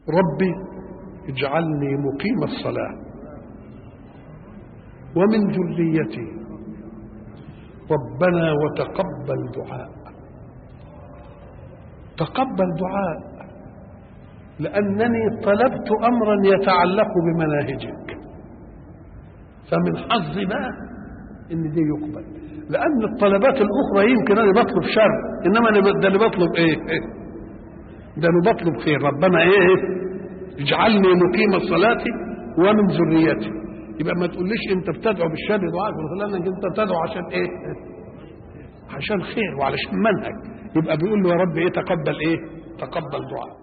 ربي اجعلني مقيم الصلاة ومن ذريتي ربنا وتقبل دعاء تقبل دعاء لأنني طلبت أمرا يتعلق بمناهجك فمن حظي بقى إن دي يقبل لأن الطلبات الأخرى يمكن أنا بطلب شر إنما أنا ده اللي بطلب إيه؟ ده أنا بطلب خير ربنا إيه؟ اجعلني مقيم الصلاة ومن ذريتي يبقى ما تقوليش أنت بتدعو بالشر دعاء لأنك أنت بتدعو عشان إيه؟ عشان خير وعلشان منهج يبقى بيقول له يا رب إيه تقبل إيه؟ تقبل دعاء